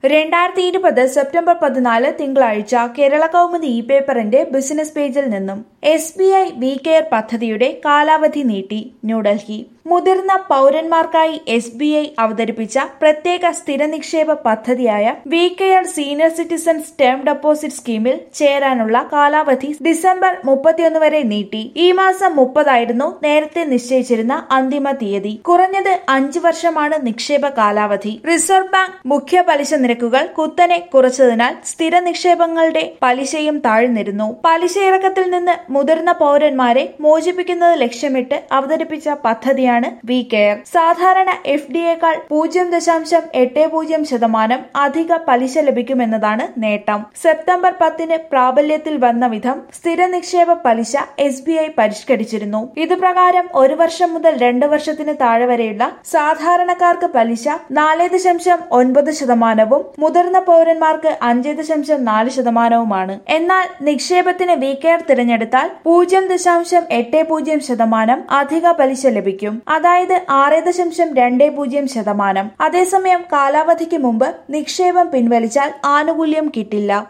രണ്ടായിരത്തി ഇരുപത് സെപ്റ്റംബർ പതിനാല് തിങ്കളാഴ്ച കേരള കൗമുദി ഇ പേപ്പറിന്റെ ബിസിനസ് പേജിൽ നിന്നും S B I we care പദ്ധതിയുടെ കാലാവധി നീട്ടി ന്യൂഡൽഹി മുതിർന്ന പൗരന്മാർക്കായി എസ് ബി ഐ അവതരിപ്പിച്ച പ്രത്യേക സ്ഥിര നിക്ഷേപ പദ്ധതിയായ we care senior citizens term deposit സ്കീമിൽ ചേരാനുള്ള കാലാവധി ഡിസംബർ മുപ്പത്തിയൊന്ന് വരെ നീട്ടി ഈ മാസം മുപ്പതായിരുന്നു നേരത്തെ നിശ്ചയിച്ചിരുന്ന അന്തിമ തീയതി കുറഞ്ഞത് അഞ്ചു വർഷമാണ് നിക്ഷേപ കാലാവധി റിസർവ് ബാങ്ക് മുഖ്യ പലിശ നിരക്കുകൾ കുത്തനെ കുറച്ചതിനാൽ സ്ഥിര നിക്ഷേപങ്ങളുടെ പലിശയും താഴ്ന്നിരുന്നു പലിശയിറക്കത്തിൽ നിന്ന് മുതിർന്ന പൗരന്മാരെ മോചിപ്പിക്കുന്നത് ലക്ഷ്യമിട്ട് അവതരിപ്പിച്ച പദ്ധതിയാണ് വി കെയർ സാധാരണ എഫ് ഡിയേക്കാൾ പൂജ്യം ദശാംശം എട്ട് പൂജ്യം ശതമാനം അധിക പലിശ ലഭിക്കുമെന്നതാണ് നേട്ടം സെപ്റ്റംബർ പത്തിന് പ്രാബല്യത്തിൽ വന്ന വിധം സ്ഥിര നിക്ഷേപ പലിശ എസ് ബി ഐ പരിഷ്കരിച്ചിരുന്നു ഇതുപ്രകാരം ഒരു വർഷം മുതൽ രണ്ട് വർഷത്തിന് താഴെ വരെയുള്ള സാധാരണക്കാർക്ക് പലിശ നാല് ദശാംശം ഒൻപത് ശതമാനവും മുതിർന്ന പൗരന്മാർക്ക് അഞ്ച് ദശാംശം നാല് ശതമാനവുമാണ് എന്നാൽ നിക്ഷേപത്തിന് വി കെയർ തിരഞ്ഞെടുത്താൽ പൂജ്യം ദശാംശം എട്ട് പൂജ്യം ശതമാനം അധിക പലിശ ലഭിക്കും അതായത് ആറ് ദശാംശം രണ്ട് പൂജ്യം ശതമാനം അതേസമയം കാലാവധിക്ക് മുമ്പ് നിക്ഷേപം പിൻവലിച്ചാൽ ആനുകൂല്യം കിട്ടില്ല